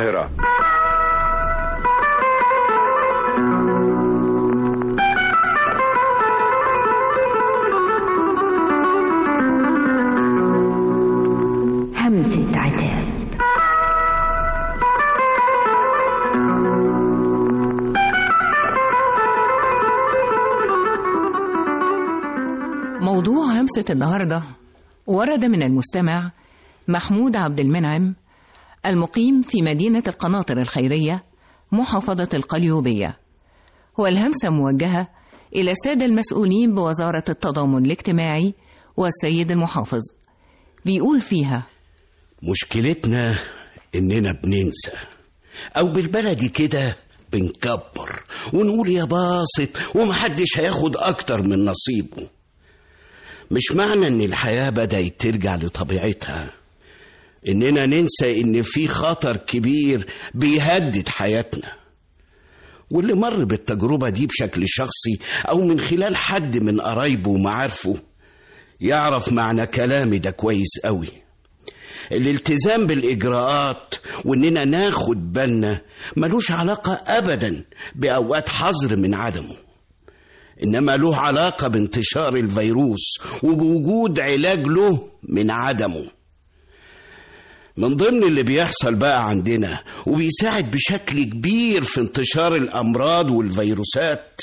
القاهرة همسة عتاب موضوع همسة النهاردة ورد من المستمع محمود عبد المنعم المقيم في مدينة القناطر الخيرية محافظة القليوبية والهمسة موجهة إلى السادة المسؤولين بوزارة التضامن الاجتماعي والسيد المحافظ بيقول فيها مشكلتنا إننا بننسى أو بالبلدي كده بنكبر ونقول يا باسط ومحدش هياخد أكتر من نصيبه مش معنى إن الحياة بدأت ترجع لطبيعتها إننا ننسى إن في خطر كبير بيهدد حياتنا واللي مر بالتجربة دي بشكل شخصي أو من خلال حد من قرايبه ومعارفه يعرف معنى كلامي ده كويس قوي الالتزام بالإجراءات وإننا ناخد بالنا ملوش علاقة أبدا بأوقات حظر من عدمه إنما له علاقة بانتشار الفيروس وبوجود علاج له من عدمه من ضمن اللي بيحصل بقى عندنا وبيساعد بشكل كبير في انتشار الأمراض والفيروسات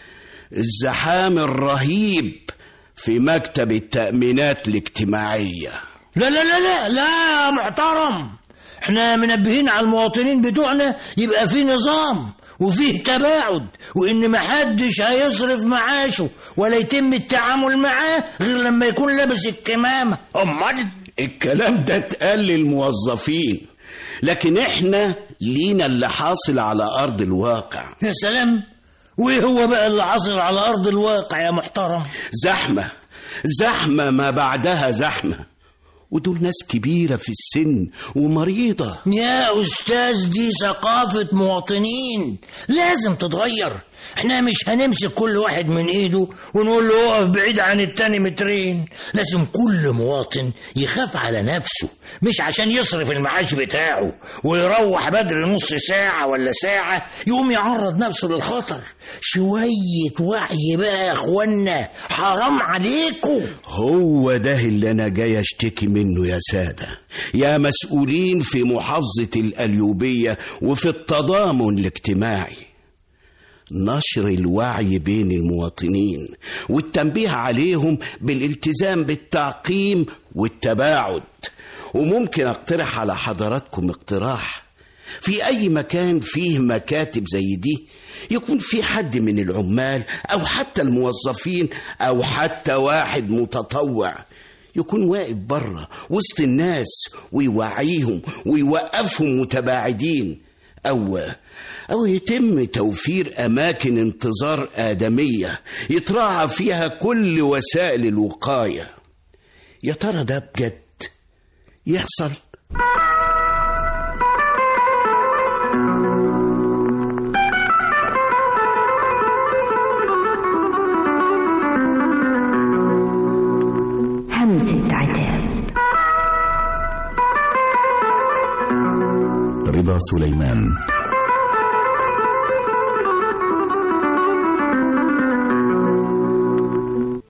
الزحام الرهيب في مكتب التأمينات الاجتماعية لا لا لا لا لا يا محترم احنا منبهين على المواطنين بتوعنا يبقى في نظام وفيه تباعد وان محدش هيصرف معاشه ولا يتم التعامل معاه غير لما يكون لابس الكمامة أمال الكلام ده اتقال للموظفين لكن احنا لينا اللي حاصل على أرض الواقع يا سلام وايه هو بقى اللي حصل على ارض الواقع يا محترم زحمة زحمة ما بعدها زحمة ودول ناس كبيرة في السن ومريضة يا استاذ دي ثقافة مواطنين لازم تتغير احنا مش هنمسك كل واحد من ايده ونقول له اقف بعيد عن التاني مترين لازم كل مواطن يخاف على نفسه مش عشان يصرف المعاش بتاعه ويروح بدري نص ساعة ولا ساعة يقوم يعرض نفسه للخطر شوية وعي بقى يا اخوانا حرام عليكم هو ده اللي أنا جاي أشتكي منه يا سادة يا مسؤولين في محافظة الأليوبية وفي التضامن الاجتماعي نشر الوعي بين المواطنين والتنبيه عليهم بالالتزام بالتعقيم والتباعد وممكن اقترح على حضراتكم اقتراح في اي مكان فيه مكاتب زي دي يكون في حد من العمال او حتى الموظفين او حتى واحد متطوع يكون واقف بره وسط الناس ويوعيهم ويوقفهم متباعدين او أو يتم توفير أماكن انتظار آدمية يتراعى فيها كل وسائل الوقاية يا ترى ده بجد يحصل همسة عتاب رضا سليمان